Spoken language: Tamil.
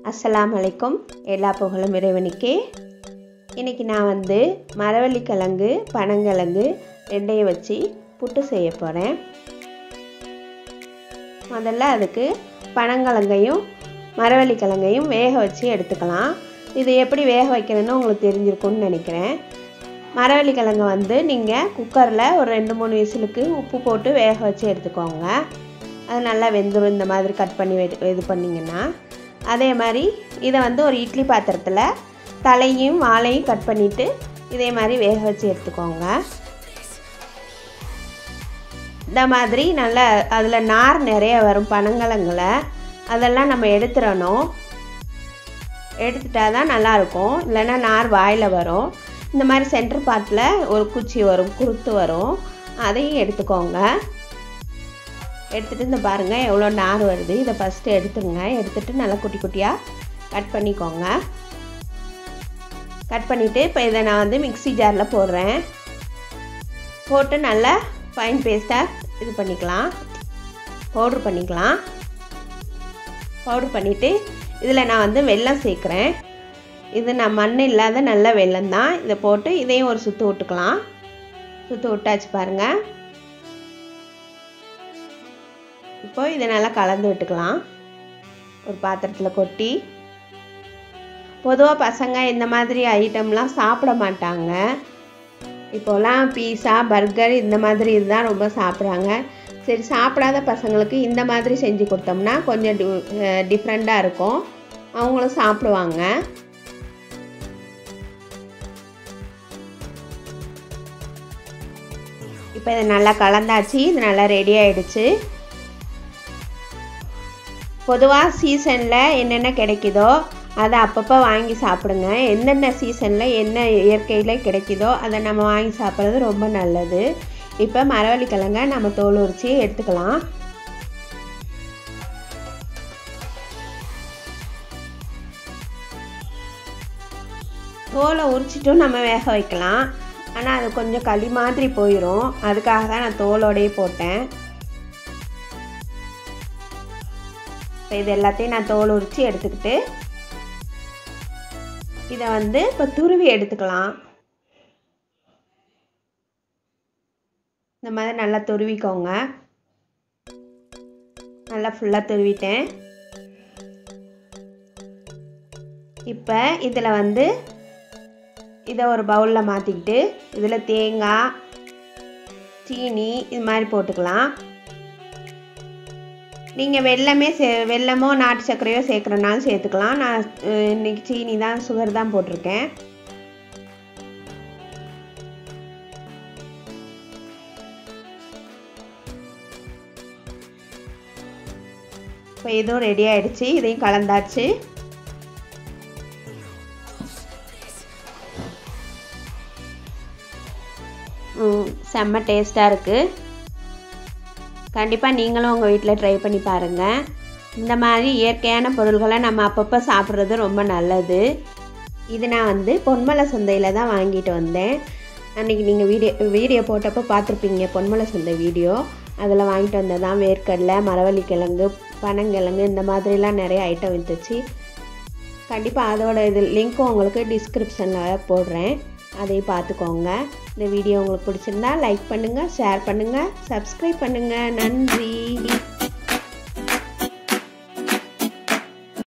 அஸ்ஸலாமு அலைக்கும் எல்லா புகழும் இறைவனுக்கே இன்றைக்கி நான் வந்து மரவள்ளிக்கிழங்கு பனங்கிழங்கு ரெண்டையும் வச்சு புட்டு செய்ய போகிறேன் முதல்ல அதுக்கு பனங்கிழங்கையும் மரவள்ளிக்கிழங்கையும் வேக வச்சு எடுத்துக்கலாம் இது எப்படி வேக வைக்கணும்னு உங்களுக்கு தெரிஞ்சிருக்கும்னு நினைக்கிறேன் மரவள்ளிக்கிழங்கு வந்து நீங்கள் குக்கரில் ஒரு ரெண்டு மூணு விசிலுக்கு உப்பு போட்டு வேக வச்சு எடுத்துக்கோங்க அது நல்லா வெந்துடும் இந்த மாதிரி கட் பண்ணி வெ- இது பண்ணிங்கன்னா அதே மாதிரி இதை வந்து ஒரு இட்லி பாத்திரத்தில் தலையும் வாழையும் கட் பண்ணிவிட்டு இதே மாதிரி வேக வச்சு எடுத்துக்கோங்க இந்த மாதிரி நல்லா அதில் நார் நிறைய வரும் பனங்கிழங்குல அதெல்லாம் நம்ம எடுத்துடணும் எடுத்துட்டா தான் நல்லாயிருக்கும் இல்லைன்னா நார் வாயில் வரும் இந்த மாதிரி சென்டர் பார்ட்டில் ஒரு குச்சி வரும் குருத்து வரும் அதையும் எடுத்துக்கோங்க எடுத்துகிட்டு இந்த பாருங்கள் எவ்வளோ நார் வருது இதை ஃபஸ்ட்டு எடுத்துருங்க எடுத்துகிட்டு நல்லா குட்டி குட்டியாக கட் பண்ணிக்கோங்க கட் பண்ணிவிட்டு இப்போ இதை நான் வந்து மிக்ஸி ஜாரில் போடுறேன் போட்டு நல்லா ஃபைன் பேஸ்ட்டாக இது பண்ணிக்கலாம் பவுட்ரு பண்ணிக்கலாம் பவுட்ரு பண்ணிவிட்டு இதில் நான் வந்து வெல்லம் சேர்க்குறேன் இது நான் மண் இல்லாத நல்ல வெல்லம் தான் இதை போட்டு இதையும் ஒரு சுற்று விட்டுக்கலாம் சுற்று விட்டாச்சு பாருங்கள் இப்போ இதை நல்லா கலந்து விட்டுக்கலாம் ஒரு பாத்திரத்தில் கொட்டி பொதுவாக பசங்க இந்த மாதிரி ஐட்டம்லாம் சாப்பிட மாட்டாங்க இப்போலாம் பீஸா பர்கர் இந்த மாதிரி இதுதான் ரொம்ப சாப்பிட்றாங்க சரி சாப்பிடாத பசங்களுக்கு இந்த மாதிரி செஞ்சு கொடுத்தோம்னா கொஞ்சம் டி டிஃப்ரெண்ட்டாக இருக்கும் அவங்களும் சாப்பிடுவாங்க இப்போ இது நல்லா கலந்தாச்சு இது நல்லா ரெடி ஆயிடுச்சு பொதுவாக சீசனில் என்னென்ன கிடைக்குதோ அதை அப்பப்போ வாங்கி சாப்பிடுங்க எந்தெந்த சீசனில் என்ன இயற்கையில் கிடைக்குதோ அதை நம்ம வாங்கி சாப்பிட்றது ரொம்ப நல்லது இப்போ மரவள்ளி கிழங்க நம்ம தோல் உரித்து எடுத்துக்கலாம் தோலை உரிச்சிட்டும் நம்ம வேக வைக்கலாம் ஆனால் அது கொஞ்சம் களி மாதிரி போயிடும் அதுக்காக தான் நான் தோலோடையே போட்டேன் இப்போ இது எல்லாத்தையும் நான் தோல் உரித்து எடுத்துக்கிட்டு இதை வந்து இப்போ துருவி எடுத்துக்கலாம் இந்த மாதிரி நல்லா துருவிக்கோங்க நல்லா ஃபுல்லாக துருவிட்டேன் இப்போ இதில் வந்து இதை ஒரு பவுலில் மாற்றிக்கிட்டு இதில் தேங்காய் சீனி இது மாதிரி போட்டுக்கலாம் நீங்கள் வெல்லமே சே வெல்லமோ நாட்டு சர்க்கரையோ சேர்க்குறனாலும் சேர்த்துக்கலாம் நான் அஹ், இன்னைக்கு சீனி தான் சுகர் தான் போட்டிருக்கேன் இப்போ இதுவும் ரெடி ஆயிடுச்சு இதையும் கலந்தாச்சு ம், செம்ம டேஸ்ட்டாக இருக்குது கண்டிப்பாக நீங்களும் உங்கள் வீட்டில் ட்ரை பண்ணி பாருங்கள் இந்த மாதிரி இயற்கையான பொருள்களை நம்ம அப்பப்போ சாப்பிட்றது ரொம்ப நல்லது இது நான் வந்து பொன்மலை சந்தையில் தான் வாங்கிட்டு வந்தேன் அன்றைக்கி நீங்கள் வீடியோ வீடியோ போட்டப்போ பார்த்துருப்பீங்க பொன்மலை சந்தை வீடியோ அதில் வாங்கிட்டு வந்ததான் வேர்க்கடலை மரவள்ளி கிழங்கு பனங்கிழங்கு இந்த மாதிரிலாம் நிறைய ஐட்டம் இருந்துச்சு கண்டிப்பாக அதோட இது லிங்க்கும் உங்களுக்கு டிஸ்கிரிப்ஷனில் போடுறேன் அதையும் பார்த்துக்கோங்க இந்த வீடியோ உங்களுக்கு பிடிச்சிருந்தா லைக் பண்ணுங்கள் ஷேர் பண்ணுங்கள் சப்ஸ்கிரைப் பண்ணுங்கள் நன்றி